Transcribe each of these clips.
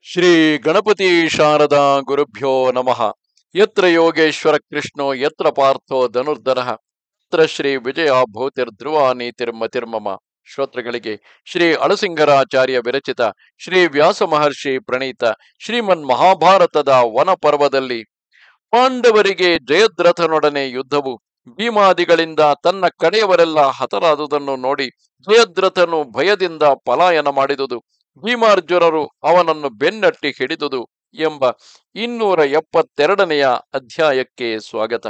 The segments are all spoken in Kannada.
ಶ್ರೀ ಗಣಪತಿ ಶಾರದಾ ಗುರುಭ್ಯೋ ನಮಃ ಯತ್ರ ಯೋಗೇಶ್ವರ ಕೃಷ್ಣೋ ಯತ್ರ ಪಾರ್ಥೋ ಧನುರ್ಧರಃ ಯತ್ರ ಶ್ರೀ ವಿಜಯ ಭೂತಿರ್ಧ್ರುವ ನೀತಿರ್ಮತಿರ್ಮಮ ಶ್ರೋತೃಗಳಿಗೆ ಶ್ರೀ ಅಳಸಿಂಗರಾಚಾರ್ಯ ವಿರಚಿತ ಶ್ರೀ ವ್ಯಾಸ ಮಹರ್ಷಿ ಪ್ರಣೀತ ಶ್ರೀಮನ್ ಮಹಾಭಾರತದ ವನ ಪರ್ವದಲ್ಲಿ ಪಾಂಡವರಿಗೆ ಜಯದ್ರಥನೊಡನೆ ಯುದ್ಧವು ಭೀಮಾದಿಗಳಿಂದ ತನ್ನ ಕಡೆಯವರೆಲ್ಲ ಹತರಾದುದನ್ನು ನೋಡಿ ಜಯದ್ರಥನು ಭಯದಿಂದ ಪಲಾಯನ ಮಾಡಿದುದು ಭೀಮಾರ್ಜುನರು ಅವನನ್ನು ಬೆನ್ನಟ್ಟಿ ಹಿಡಿದುದು ಎಂಬ ಇನ್ನೂರ ಎಪ್ಪತ್ತೆರಡನೆಯ ಅಧ್ಯಾಯಕ್ಕೆ ಸ್ವಾಗತ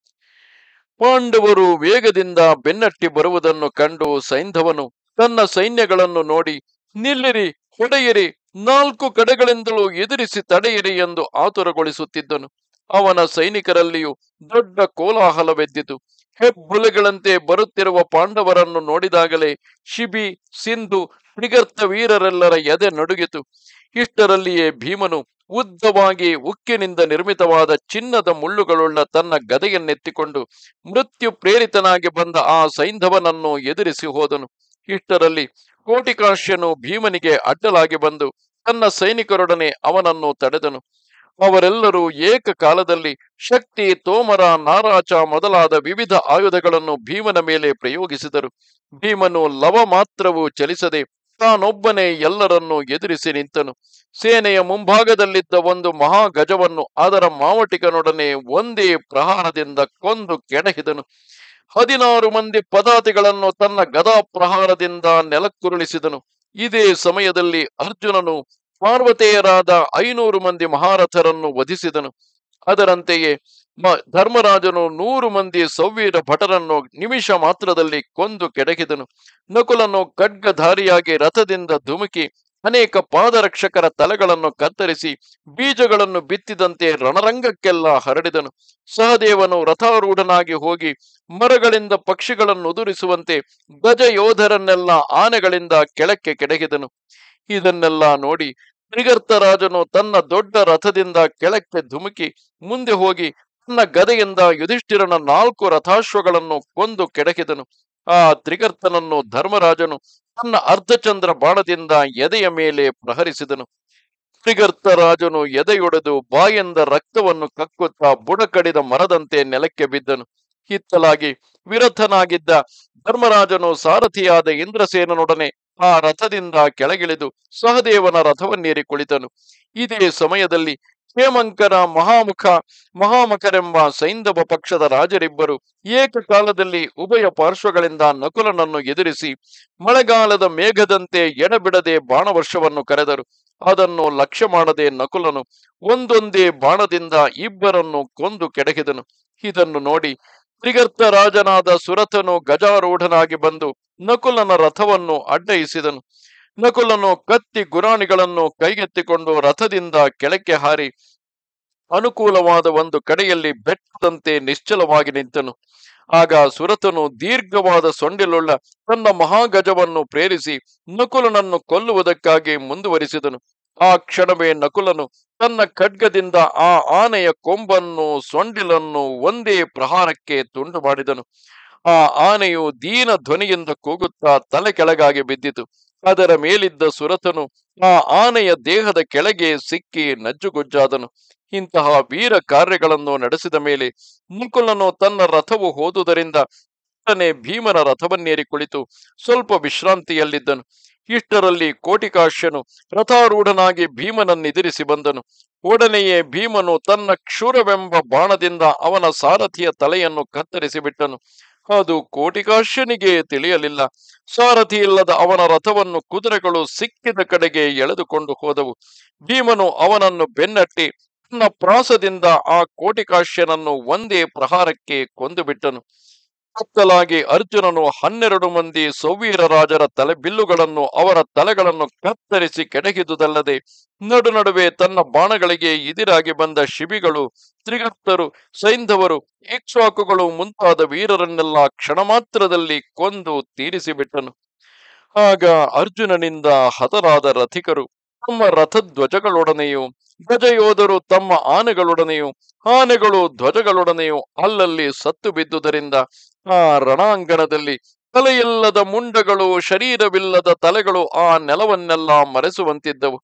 ಪಾಂಡವರು ವೇಗದಿಂದ ಬೆನ್ನಟ್ಟಿ ಬರುವುದನ್ನು ಕಂಡು ಸೈಂಧವನು ತನ್ನ ಸೈನ್ಯಗಳನ್ನು ನೋಡಿ ನಿಲ್ಲಿರಿ ಹೊಡೆಯಿರಿ ನಾಲ್ಕು ಕಡೆಗಳಿಂದಲೂ ಎದುರಿಸಿ ತಡೆಯಿರಿ ಎಂದು ಆತುರಗೊಳಿಸುತ್ತಿದ್ದನು ಅವನ ಸೈನಿಕರಲ್ಲಿಯೂ ದೊಡ್ಡ ಕೋಲಾಹಲವೆದ್ದಿತು ಹೆಬ್ಬುಲೆಗಳಂತೆ ಬರುತ್ತಿರುವ ಪಾಂಡವರನ್ನು ನೋಡಿದಾಗಲೇ ಶಿಬಿ ಸಿಂಧು ತ್ರಿಗರ್ತ ವೀರರೆಲ್ಲರ ಎದೆ ನಡುಗಿತು ಇಷ್ಟರಲ್ಲಿಯೇ ಭೀಮನು ಉದ್ದವಾಗಿ ಉಕ್ಕಿನಿಂದ ನಿರ್ಮಿತವಾದ ಚಿನ್ನದ ಮುಳ್ಳುಗಳುಳ್ಳ ತನ್ನ ಗದೆಯನ್ನೆತ್ತಿಕೊಂಡು ಮೃತ್ಯು ಪ್ರೇರಿತನಾಗಿ ಬಂದ ಆ ಸೈಂಧವನನ್ನು ಎದುರಿಸಿ ಹೋದನು ಇಷ್ಟರಲ್ಲಿ ಕೋಟಿಕಾಶ್ಯನು ಭೀಮನಿಗೆ ಅಡ್ಡಲಾಗಿ ಬಂದು ತನ್ನ ಸೈನಿಕರೊಡನೆ ಅವನನ್ನು ತಡೆದನು ಅವರೆಲ್ಲರೂ ಏಕಕಾಲದಲ್ಲಿ ಶಕ್ತಿ ತೋಮರ ನಾರಾಚ ಮೊದಲಾದ ವಿವಿಧ ಆಯುಧಗಳನ್ನು ಭೀಮನ ಮೇಲೆ ಪ್ರಯೋಗಿಸಿದರು ಭೀಮನು ಲವ ಮಾತ್ರವೂ ಚಲಿಸದೆ ತಾನೊಬ್ಬನೇ ಎಲ್ಲರನ್ನೂ ಎದುರಿಸಿ ನಿಂತನು ಸೇನೆಯ ಮುಂಭಾಗದಲ್ಲಿದ್ದ ಒಂದು ಮಹಾಗಜವನ್ನು ಅದರ ಮಾವಟಿಕನೊಡನೆ ಒಂದೇ ಪ್ರಹಾರದಿಂದ ಕೊಂದು ಕೆಡಹಿದನು ಹದಿನಾರು ಮಂದಿ ಪದಾತಿಗಳನ್ನು ತನ್ನ ಗದಾ ಪ್ರಹಾರದಿಂದ ನೆಲಕ್ಕುರುಳಿಸಿದನು ಇದೇ ಸಮಯದಲ್ಲಿ ಅರ್ಜುನನು ಪಾರ್ವತೇಯರಾದ ಐನೂರು ಮಂದಿ ಮಹಾರಥರನ್ನು ವಧಿಸಿದನು ಅದರಂತೆಯೇ ಮ- ಧರ್ಮರಾಜನು ನೂರು ಮಂದಿ ಸೌವೀರ ಭಟರನ್ನು ನಿಮಿಷ ಮಾತ್ರದಲ್ಲಿ ಕೊಂದು ಕೆಡಹಿದನು ನಕುಲನು ಖಡ್ಗಧಾರಿಯಾಗಿ ರಥದಿಂದ ಧುಮುಕಿ ಅನೇಕ ಪಾದರಕ್ಷಕರ ತಲೆಗಳನ್ನು ಕತ್ತರಿಸಿ ಬೀಜಗಳನ್ನು ಬಿತ್ತಿದಂತೆ ರಣರಂಗಕ್ಕೆಲ್ಲ ಹರಡಿದನು ಸಹದೇವನು ರಥಾರೂಢನಾಗಿ ಹೋಗಿ ಮರಗಳಿಂದ ಪಕ್ಷಿಗಳನ್ನು ಉದುರಿಸುವಂತೆ ಗಜ ಯೋಧರನ್ನೆಲ್ಲ ಆನೆಗಳಿಂದ ಕೆಳಕ್ಕೆ ಕೆಡಹಿದನು ಇದನ್ನೆಲ್ಲ ನೋಡಿ ತ್ರಿಗರ್ತರಾಜನು ತನ್ನ ದೊಡ್ಡ ರಥದಿಂದ ಕೆಳಕ್ಕೆ ಧುಮುಕಿ ಮುಂದೆ ಹೋಗಿ ತನ್ನ ಗದೆಯಿಂದ ಯುಧಿಷ್ಠಿರನ ನಾಲ್ಕು ರಥಾಶ್ವಗಳನ್ನು ಕೊಂದು ಕೆಡಹಿದನು ಆ ತ್ರಿಗರ್ತನನ್ನು ಧರ್ಮರಾಜನು ತನ್ನ ಅರ್ಧಚಂದ್ರ ಬಾಣದಿಂದ ಎದೆಯ ಮೇಲೆ ಪ್ರಹರಿಸಿದನು ತ್ರಿಗರ್ತರಾಜನು ಎದೆಯೊಡೆದು ಬಾಯಿಂದ ರಕ್ತವನ್ನು ಕಕ್ಕುತ್ತಾ ಬುಡಕಡಿದ ಮರದಂತೆ ನೆಲಕ್ಕೆ ಬಿದ್ದನು ಹಿತ್ತಲಾಗಿ ವಿರಥನಾಗಿದ್ದ ಧರ್ಮರಾಜನು ಸಾರಥಿಯಾದ ಇಂದ್ರಸೇನನೊಡನೆ ಆ ರಥದಿಂದ ಕೆಳಗಿಳಿದು ಸಹದೇವನ ರಥವನ್ನೇರಿ ಕುಳಿತನು ಇದೇ ಸಮಯದಲ್ಲಿ ಹೇಮಂಕರ ಮಹಾಮುಖ ಮಹಾಮಕರೆಂಬ ಸೈಂಧವ ಪಕ್ಷದ ರಾಜರಿಬ್ಬರು ಏಕಕಾಲದಲ್ಲಿ ಉಭಯ ಪಾರ್ಶ್ವಗಳಿಂದ ನಕುಲನನ್ನು ಎದುರಿಸಿ ಮಳೆಗಾಲದ ಮೇಘದಂತೆ ಎಡಬಿಡದೆ ಬಾಣವರ್ಷವನ್ನು ಕರೆದರು ಅದನ್ನು ಲಕ್ಷ್ಯ ಮಾಡದೆ ನಕುಲನು ಒಂದೊಂದೇ ಬಾಣದಿಂದ ಇಬ್ಬರನ್ನು ಕೊಂದು ಕೆಡಹಿದನು ಇದನ್ನು ನೋಡಿ ತ್ರಿಗರ್ತ ರಾಜನಾದ ಸುರಥನು ಗಜಾರೂಢನಾಗಿ ಬಂದು ನಕುಲನ ರಥವನ್ನು ಅಡ್ಡಯಿಸಿದನು ನಕುಲನು ಕತ್ತಿ ಗುರಾಣಿಗಳನ್ನು ಕೈಗೆತ್ತಿಕೊಂಡು ರಥದಿಂದ ಕೆಳಕ್ಕೆ ಹಾರಿ ಅನುಕೂಲವಾದ ಒಂದು ಕಡೆಯಲ್ಲಿ ಬೆಟ್ಟದಂತೆ ನಿಶ್ಚಲವಾಗಿ ನಿಂತನು ಆಗ ಸುರತನು ದೀರ್ಘವಾದ ಸೊಂಡಿಲುಳ್ಳ ತನ್ನ ಮಹಾಗಜವನ್ನು ಪ್ರೇರಿಸಿ ನಕುಲನನ್ನು ಕೊಲ್ಲುವುದಕ್ಕಾಗಿ ಮುಂದುವರಿಸಿದನು ಆ ಕ್ಷಣವೇ ನಕುಲನು ತನ್ನ ಖಡ್ಗದಿಂದ ಆ ಆನೆಯ ಕೊಂಬನ್ನು ಸೊಂಡಿಲನ್ನು ಒಂದೇ ಪ್ರಹಾರಕ್ಕೆ ತುಂಡು ಮಾಡಿದನು ಆ ಆನೆಯು ದೀನ ಧ್ವನಿಯಿಂದ ಕೂಗುತ್ತಾ ತಲೆ ಕೆಳಗಾಗಿ ಬಿದ್ದಿತು ಅದರ ಮೇಲಿದ್ದ ಸುರತನು ಆ ಆನೆಯ ದೇಹದ ಕೆಳಗೆ ಸಿಕ್ಕಿ ನಜ್ಜುಗುಜ್ಜಾದನು ಇಂತಹ ವೀರ ಕಾರ್ಯಗಳನ್ನು ನಡೆಸಿದ ಮೇಲೆ ಮುಕುಲನು ತನ್ನ ರಥವು ಹೋದುದರಿಂದ ಉടನೆ ಭೀಮನ ರಥವನ್ನೇರಿ ಕುಳಿತು ಸ್ವಲ್ಪ ವಿಶ್ರಾಂತಿಯಲ್ಲಿದ್ದನು ಇಷ್ಟರಲ್ಲಿ ಕೋಟಿಕಾಶ್ಯನು ರಥಾರೂಢನಾಗಿ ಭೀಮನನ್ನೆದಿರಿಸಿ ಬಂದನು ಒಡನೆಯೇ ಭೀಮನು ತನ್ನ ಕ್ಷುರವೆಂಬ ಬಾಣದಿಂದ ಅವನ ಸಾರಥಿಯ ತಲೆಯನ್ನು ಕತ್ತರಿಸಿ ಬಿಟ್ಟನು ಅದು ಕೋಟಿಕಾಶ್ಯನಿಗೆ ತಿಳಿಯಲಿಲ್ಲ ಸಾರಥಿ ಇಲ್ಲದ ಅವನ ರಥವನ್ನು ಕುದುರೆಗಳು ಸಿಕ್ಕಿದ ಕಡೆಗೆ ಎಳೆದುಕೊಂಡು ಹೋದವು ಭೀಮನು ಅವನನ್ನು ಬೆನ್ನಟ್ಟಿ ತನ್ನ ಪ್ರಾಸದಿಂದ ಆ ಕೋಟಿಕಾಶ್ಯನನ್ನು ಒಂದೇ ಪ್ರಹಾರಕ್ಕೆ ಕೊಂದು ಬಿಟ್ಟನು ಕತ್ತಲಾಗಿ ಅರ್ಜುನನು ಹನ್ನೆರಡು ಮಂದಿ ಸೌವೀರ ರಾಜರ ತಲೆ ಬಿಲ್ಲುಗಳನ್ನು ಅವರ ತಲೆಗಳನ್ನು ಕತ್ತರಿಸಿ ಕೆಡಹಿದುದಲ್ಲದೆ ನಡು ನಡುವೆ ತನ್ನ ಬಾಣಗಳಿಗೆ ಇದಿರಾಗಿ ಬಂದ ಶಿಬಿಗಳು ತ್ರಿಗರ್ತರು ಸೈಂಧವರು ಇಕ್ಷ್ವಾಕುಗಳು ಮುಂತಾದ ವೀರರನ್ನೆಲ್ಲ ಕ್ಷಣ ಮಾತ್ರದಲ್ಲಿ ಕೊಂದು ತೀರಿಸಿಬಿಟ್ಟನು ಆಗ ಅರ್ಜುನನಿಂದ ಹತರಾದ ರಥಿಕರು ತಮ್ಮ ರಥಧ್ವಜಗಳೊಡನೆಯೂ ಗಜಯೋಧರು ತಮ್ಮ ಆನೆಗಳೊಡನೆಯೂ ಆನೆಗಳು ಧ್ವಜಗಳೊಡನೆಯೂ ಅಲ್ಲಲ್ಲಿ ಸತ್ತು ಬಿದ್ದುದರಿಂದ ಆ ರಣಾಂಗಣದಲ್ಲಿ ತಲೆಯಿಲ್ಲದ ಮುಂಡಗಳು ಶರೀರವಿಲ್ಲದ ತಲೆಗಳು ಆ ನೆಲವನ್ನೆಲ್ಲ ಮರೆಸುವಂತಿದ್ದವು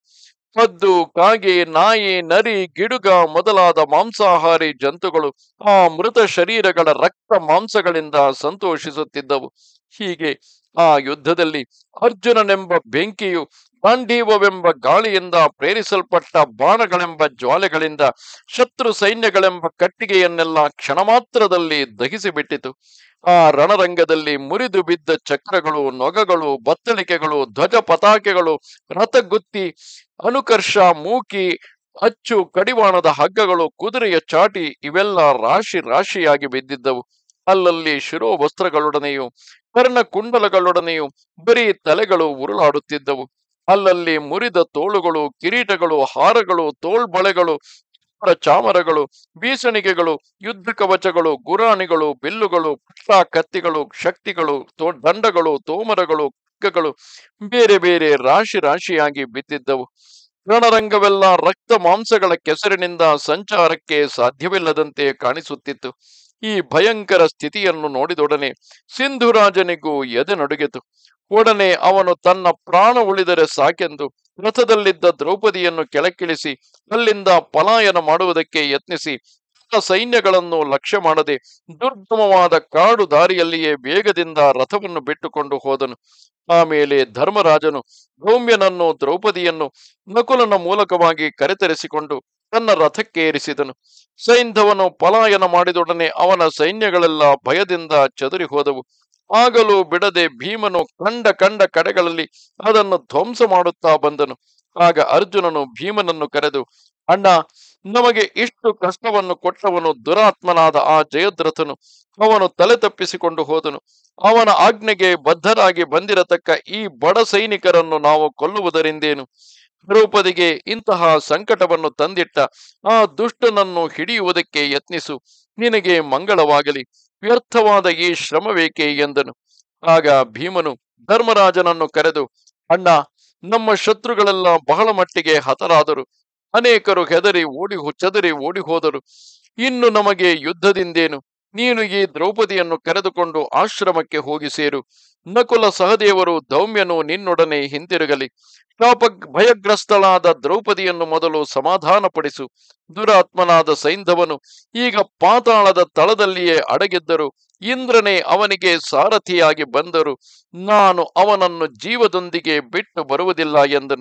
ಕದ್ದು ಕಾಗೆ ನಾಯಿ ನರಿ ಗಿಡುಗ ಮೊದಲಾದ ಮಾಂಸಾಹಾರಿ ಜಂತುಗಳು ಆ ಮೃತ ಶರೀರಗಳ ರಕ್ತ ಮಾಂಸಗಳಿಂದ ಸಂತೋಷಿಸುತ್ತಿದ್ದವು ಹೀಗೆ ಆ ಯುದ್ಧದಲ್ಲಿ ಅರ್ಜುನನೆಂಬ ಬೆಂಕಿಯು ಗಾಂಡೀವವೆಂಬ ಗಾಳಿಯಿಂದ ಪ್ರೇರಿಸಲ್ಪಟ್ಟ ಬಾಣಗಳೆಂಬ ಜ್ವಾಲೆಗಳಿಂದ ಶತ್ರು ಸೈನ್ಯಗಳೆಂಬ ಕಟ್ಟಿಗೆಯನ್ನೆಲ್ಲ ಕ್ಷಣ ಮಾತ್ರದಲ್ಲಿ ದಹಿಸಿಬಿಟ್ಟಿತು ಆ ರಣರಂಗದಲ್ಲಿ ಮುರಿದು ಬಿದ್ದ ಚಕ್ರಗಳು ನೊಗಗಳು ಬತ್ತಳಿಕೆಗಳು ಧ್ವಜ ಪತಾಕೆಗಳು ರಥಗುತ್ತಿ ಅನುಕರ್ಷ ಮೂಕಿ ಅಚ್ಚು ಕಡಿವಾಣದ ಹಗ್ಗಗಳು ಕುದುರೆಯ ಚಾಟಿ ಇವೆಲ್ಲ ರಾಶಿ ರಾಶಿಯಾಗಿ ಬಿದ್ದಿದ್ದವು ಅಲ್ಲಲ್ಲಿ ಶಿರೋವಸ್ತ್ರಗಳೊಡನೆಯೂ ಕರ್ಣಕುಂಡಲಗಳೊಡನೆಯೂ ಬರೀ ತಲೆಗಳು ಉರುಳಾಡುತ್ತಿದ್ದವು ಅಲ್ಲಲ್ಲಿ ಮುರಿದ ತೋಳುಗಳು ಕಿರೀಟಗಳು ಹಾರಗಳು ತೋಳ್ಬಳೆಗಳು ಅವರ ಚಾಮರಗಳು ಬೀಸಣಿಗೆಗಳು ಯುದ್ಧ ಕವಚಗಳು ಗುರಾಣಿಗಳು ಬಿಲ್ಲುಗಳು ಪುಟ್ಟ ಕತ್ತಿಗಳು ಶಕ್ತಿಗಳು ತೋ ದಂಡಗಳು ತೋಮರಗಳು ಖಡ್ಗಗಳು ಬೇರೆ ಬೇರೆ ರಾಶಿ ರಾಶಿಯಾಗಿ ಬಿದ್ದಿದ್ದವು ರಣರಂಗವೆಲ್ಲ ರಕ್ತ ಮಾಂಸಗಳ ಕೆಸರಿನಿಂದ ಸಂಚಾರಕ್ಕೆ ಸಾಧ್ಯವಿಲ್ಲದಂತೆ ಕಾಣಿಸುತ್ತಿತ್ತು ಈ ಭಯಂಕರ ಸ್ಥಿತಿಯನ್ನು ನೋಡಿದೊಡನೆ ಸಿಂಧುರಾಜನಿಗೂ ಎದೆ ನಡುಗಿತು ಒಡನೆ ಅವನು ತನ್ನ ಪ್ರಾಣ ಉಳಿದರೆ ಸಾಕೆಂದು ರಥದಲ್ಲಿದ್ದ ದ್ರೌಪದಿಯನ್ನು ಕೆಳಕ್ಕಿಳಿಸಿ ಅಲ್ಲಿಂದ ಪಲಾಯನ ಮಾಡುವುದಕ್ಕೆ ಯತ್ನಿಸಿ ತನ್ನ ಸೈನ್ಯಗಳನ್ನು ಲಕ್ಷ್ಯ ಮಾಡದೆ ದುರ್ಗಮವಾದ ಕಾಡು ದಾರಿಯಲ್ಲಿಯೇ ವೇಗದಿಂದ ರಥವನ್ನು ಬಿಟ್ಟುಕೊಂಡು ಹೋದನು ಆಮೇಲೆ ಧರ್ಮರಾಜನು ಧೌಮ್ಯನನ್ನು ದ್ರೌಪದಿಯನ್ನು ನಕುಲನ ಮೂಲಕವಾಗಿ ಕರೆತರಿಸಿಕೊಂಡು ತನ್ನ ರಥಕ್ಕೆ ಏರಿಸಿದನು ಸೈಂಧವನು ಪಲಾಯನ ಮಾಡಿದೊಡನೆ ಅವನ ಸೈನ್ಯಗಳೆಲ್ಲ ಭಯದಿಂದ ಚದುರಿ ಹೋದವು ಆಗಲೂ ಬಿಡದೆ ಭೀಮನು ಕಂಡ ಕಂಡ ಕಡೆಗಳಲ್ಲಿ ಅದನ್ನು ಧ್ವಂಸ ಮಾಡುತ್ತಾ ಬಂದನು ಆಗ ಅರ್ಜುನನು ಭೀಮನನ್ನು ಕರೆದು ಅಣ್ಣ ನಮಗೆ ಇಷ್ಟು ಕಷ್ಟವನ್ನು ಕೊಟ್ಟವನು ದುರಾತ್ಮನಾದ ಆ ಜಯದ್ರಥನು ಅವನು ತಲೆ ತಪ್ಪಿಸಿಕೊಂಡು ಹೋದನು ಅವನ ಆಜ್ಞೆಗೆ ಬದ್ಧರಾಗಿ ಬಂದಿರತಕ್ಕ ಈ ಬಡ ಸೈನಿಕರನ್ನು ನಾವು ಕೊಲ್ಲುವುದರಿಂದೇನು ದ್ರೌಪದಿಗೆ ಇಂತಹ ಸಂಕಟವನ್ನು ತಂದಿಟ್ಟ ಆ ದುಷ್ಟನನ್ನು ಹಿಡಿಯುವುದಕ್ಕೆ ಯತ್ನಿಸು ನಿನಗೆ ಮಂಗಳವಾಗಲಿ ವ್ಯರ್ಥವಾದ ಈ ಶ್ರಮವೇಕೆ ಎಂದನು ಆಗ ಭೀಮನು ಧರ್ಮರಾಜನನ್ನು ಕರೆದು ಅಣ್ಣ ನಮ್ಮ ಶತ್ರುಗಳೆಲ್ಲ ಬಹಳ ಮಟ್ಟಿಗೆ ಹತರಾದರು ಅನೇಕರು ಹೆದರಿ ಓಡಿ ಹೋ- ಚದರಿ ಓಡಿ ಹೋದರು ಇನ್ನು ನಮಗೆ ಯುದ್ಧದಿಂದೇನು ನೀನು ಈ ದ್ರೌಪದಿಯನ್ನು ಕರೆದುಕೊಂಡು ಆಶ್ರಮಕ್ಕೆ ಹೋಗಿ ಸೇರು ನಕುಲ ಸಹದೇವರು ದೌಮ್ಯನು ನಿನ್ನೊಡನೆ ಹಿಂತಿರುಗಲಿ ಶಾಪ ಭಯಗ್ರಸ್ತಳಾದ ದ್ರೌಪದಿಯನ್ನು ಮೊದಲು ಸಮಾಧಾನಪಡಿಸು ದುರಾತ್ಮನಾದ ಸೈಂಧವನು ಈಗ ಪಾತಾಳದ ತಳದಲ್ಲಿಯೇ ಅಡಗಿದ್ದರು ಇಂದ್ರನೇ ಅವನಿಗೆ ಸಾರಥಿಯಾಗಿ ಬಂದರು ನಾನು ಅವನನ್ನು ಜೀವದೊಂದಿಗೆ ಬಿಟ್ಟು ಬರುವುದಿಲ್ಲ ಎಂದನು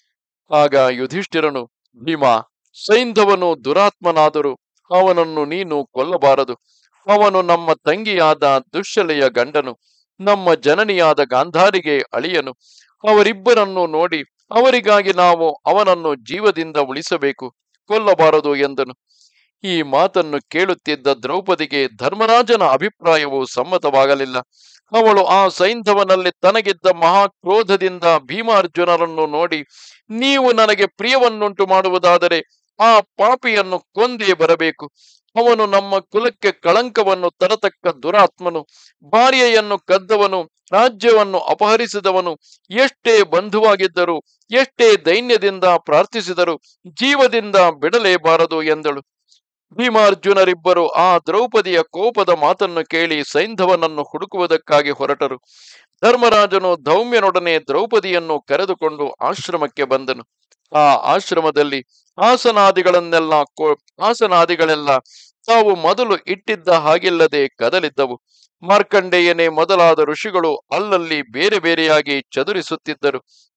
ಆಗ ಯುಧಿಷ್ಠಿರನು ಭೀಮ ಸೈಂಧವನು ದುರಾತ್ಮನಾದರೂ ಅವನನ್ನು ನೀನು ಕೊಲ್ಲಬಾರದು ಅವನು ನಮ್ಮ ತಂಗಿಯಾದ ದುಶ್ಶಲೆಯ ಗಂಡನು ನಮ್ಮ ಜನನಿಯಾದ ಗಾಂಧಾರಿಗೆ ಅಳಿಯನು ಅವರಿಬ್ಬರನ್ನು ನೋಡಿ ಅವರಿಗಾಗಿ ನಾವು ಅವನನ್ನು ಜೀವದಿಂದ ಉಳಿಸಬೇಕು ಕೊಲ್ಲಬಾರದು ಎಂದನು ಈ ಮಾತನ್ನು ಕೇಳುತ್ತಿದ್ದ ದ್ರೌಪದಿಗೆ ಧರ್ಮರಾಜನ ಅಭಿಪ್ರಾಯವು ಸಮ್ಮತವಾಗಲಿಲ್ಲ ಅವಳು ಆ ಸೈಂಧವನಲ್ಲಿ ತನಗಿದ್ದ ಮಹಾಕ್ರೋಧದಿಂದ ಭೀಮಾರ್ಜುನರನ್ನು ನೋಡಿ ನೀವು ನನಗೆ ಪ್ರಿಯವನ್ನುಂಟು ಮಾಡುವುದಾದರೆ ಆ ಪಾಪಿಯನ್ನು ಕೊಂದೇ ಬರಬೇಕು ಅವನು ನಮ್ಮ ಕುಲಕ್ಕೆ ಕಳಂಕವನ್ನು ತರತಕ್ಕ ದುರಾತ್ಮನು ಭಾರ್ಯೆಯನ್ನು ಕದ್ದವನು ರಾಜ್ಯವನ್ನು ಅಪಹರಿಸಿದವನು ಎಷ್ಟೇ ಬಂಧುವಾಗಿದ್ದರು ಎಷ್ಟೇ ದೈನ್ಯದಿಂದ ಪ್ರಾರ್ಥಿಸಿದರು ಜೀವದಿಂದ ಬಿಡಲೇಬಾರದು ಎಂದಳು ಭೀಮಾರ್ಜುನರಿಬ್ಬರು ಆ ದ್ರೌಪದಿಯ ಕೋಪದ ಮಾತನ್ನು ಕೇಳಿ ಸೈಂಧವನನ್ನು ಹುಡುಕುವುದಕ್ಕಾಗಿ ಹೊರಟರು ಧರ್ಮರಾಜನು ಧೌಮ್ಯನೊಡನೆ ದ್ರೌಪದಿಯನ್ನು ಕರೆದುಕೊಂಡು ಆಶ್ರಮಕ್ಕೆ ಬಂದನು ಆ ಆಶ್ರಮದಲ್ಲಿ ಆಸನಾದಿಗಳನ್ನೆಲ್ಲ ಕೊ- ಆಸನಾದಿಗಳೆಲ್ಲ ತಾವು ಮೊದಲು ಇಟ್ಟಿದ್ದ ಹಾಗಿಲ್ಲದೆ ಕದಲಿದ್ದವು ಮಾರ್ಕಂಡೇಯನೇ ಮೊದಲಾದ ಋಷಿಗಳು ಅಲ್ಲಲ್ಲಿ ಬೇರೆ ಬೇರೆಯಾಗಿ ಚದುರಿಸುತ್ತಿದ್ದರು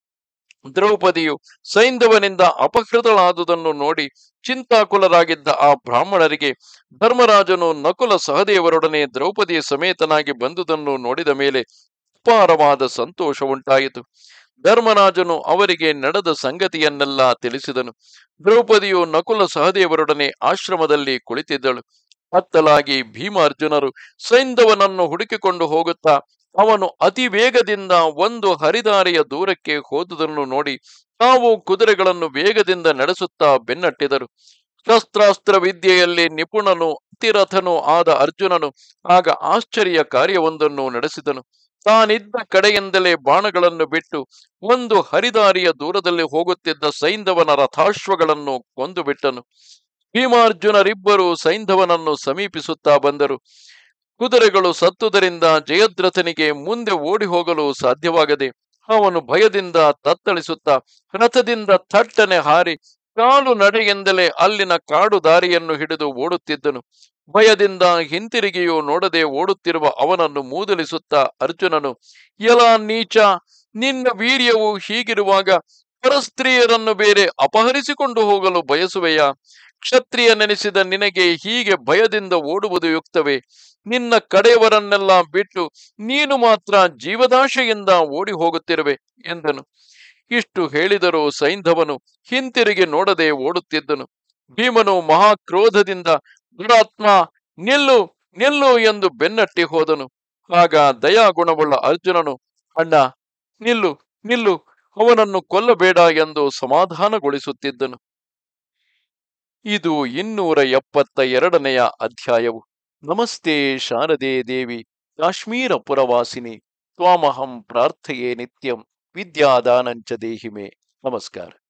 ದ್ರೌಪದಿಯು ಸೈಂಧವನಿಂದ ಅಪಹೃತಳಾದುದನ್ನು ನೋಡಿ ಚಿಂತಾಕುಲರಾಗಿದ್ದ ಆ ಬ್ರಾಹ್ಮಣರಿಗೆ ಧರ್ಮರಾಜನು ನಕುಲ ಸಹದೇವರೊಡನೆ ದ್ರೌಪದಿಯ ಸಮೇತನಾಗಿ ಬಂದುದನ್ನು ನೋಡಿದ ಮೇಲೆ ಅಪಾರವಾದ ಸಂತೋಷ ಉಂಟಾಯಿತು ಧರ್ಮರಾಜನು ಅವರಿಗೆ ನಡೆದ ಸಂಗತಿಯನ್ನೆಲ್ಲ ತಿಳಿಸಿದನು ದ್ರೌಪದಿಯು ನಕುಲ ಸಹದೇವರೊಡನೆ ಆಶ್ರಮದಲ್ಲಿ ಕುಳಿತಿದ್ದಳು ಅತ್ತಲಾಗಿ ಭೀಮಾರ್ಜುನರು ಸೈಂಧವನನ್ನು ಹುಡುಕಿಕೊಂಡು ಹೋಗುತ್ತಾ ಅವನು ಅತಿ ವೇಗದಿಂದ ಒಂದು ಹರಿದಾರಿಯ ದೂರಕ್ಕೆ ಹೋದುದನ್ನು ನೋಡಿ ತಾವು ಕುದುರೆಗಳನ್ನು ವೇಗದಿಂದ ನಡೆಸುತ್ತಾ ಬೆನ್ನಟ್ಟಿದರು ಶಸ್ತ್ರಾಸ್ತ್ರ ವಿದ್ಯೆಯಲ್ಲಿ ನಿಪುಣನು ಅತಿರಥನೂ ಆದ ಅರ್ಜುನನು ಆಗ ಆಶ್ಚರ್ಯ ಕಾರ್ಯವೊಂದನ್ನು ನಡೆಸಿದನು ತಾನಿದ್ದ ಕಡೆಯಿಂದಲೇ ಬಾಣಗಳನ್ನು ಬಿಟ್ಟು ಒಂದು ಹರಿದಾರಿಯ ದೂರದಲ್ಲಿ ಹೋಗುತ್ತಿದ್ದ ಸೈಂಧವನ ರಥಾಶ್ವಗಳನ್ನು ಕೊಂದು ಬಿಟ್ಟನು ಭೀಮಾರ್ಜುನರಿಬ್ಬರು ಸೈಂಧವನನ್ನು ಸಮೀಪಿಸುತ್ತಾ ಬಂದರು ಕುದುರೆಗಳು ಸತ್ತುದರಿಂದ ಜಯದ್ರಥನಿಗೆ ಮುಂದೆ ಓಡಿ ಹೋಗಲು ಸಾಧ್ಯವಾಗದೆ ಅವನು ಭಯದಿಂದ ತತ್ತಳಿಸುತ್ತಾ ರಥದಿಂದ ಥಟ್ಟನೆ ಹಾರಿ ಕಾಲು ನಡೆಯಿಂದಲೇ ಅಲ್ಲಿನ ಕಾಡು ದಾರಿಯನ್ನು ಹಿಡಿದು ಓಡುತ್ತಿದ್ದನು ಭಯದಿಂದ ಹಿಂತಿರುಗಿಯೂ ನೋಡದೆ ಓಡುತ್ತಿರುವ ಅವನನ್ನು ಮೂದಲಿಸುತ್ತಾ ಅರ್ಜುನನು ಎಲ ನೀಚ ನಿನ್ನ ವೀರ್ಯವು ಹೀಗಿರುವಾಗ ಪರಸ್ತ್ರೀಯರನ್ನು ಬೇರೆ ಅಪಹರಿಸಿಕೊಂಡು ಹೋಗಲು ಬಯಸುವೆಯಾ ಕ್ಷತ್ರಿಯ ನೆನೆಸಿದ ನಿನಗೆ ಹೀಗೆ ಭಯದಿಂದ ಓಡುವುದು ಯುಕ್ತವೇ ನಿನ್ನ ಕಡೆಯವರನ್ನೆಲ್ಲ ಬಿಟ್ಟು ನೀನು ಮಾತ್ರ ಜೀವದಾಶೆಯಿಂದ ಓಡಿ ಹೋಗುತ್ತಿರುವೆ ಎಂದನು ಇಷ್ಟು ಹೇಳಿದರೂ ಸೈಂಧವನು ಹಿಂತಿರುಗಿ ನೋಡದೆ ಓಡುತ್ತಿದ್ದನು ಭೀಮನು ಮಹಾಕ್ರೋಧದಿಂದ ದುರಾತ್ಮ ನಿಲ್ಲು ನಿಲ್ಲು ಎಂದು ಬೆನ್ನಟ್ಟಿ ಹೋದನು ಆಗ ದಯಾಗುಣವುಳ್ಳ ಅರ್ಜುನನು ಅಣ್ಣ ನಿಲ್ಲು ನಿಲ್ಲು ಅವನನ್ನು ಕೊಲ್ಲಬೇಡ ಎಂದು ಸಮಾಧಾನಗೊಳಿಸುತ್ತಿದ್ದನು ಇದು ಇನ್ನೂರ ಎಪ್ಪತ್ತ ಎರಡನೆಯ ಅಧ್ಯಾಯವು ನಮಸ್ತೆ ಶಾರದೆ ದೇವಿ ಕಾಶ್ಮೀರ ಪುರವಾಸಿನಿ ತ್ವಾಮಹಂ ಪ್ರಾರ್ಥಯೇ ನಿತ್ಯಂ ವಿದ್ಯಾದಾನಂಚ ದೇಹಿಮೆ ನಮಸ್ಕಾರ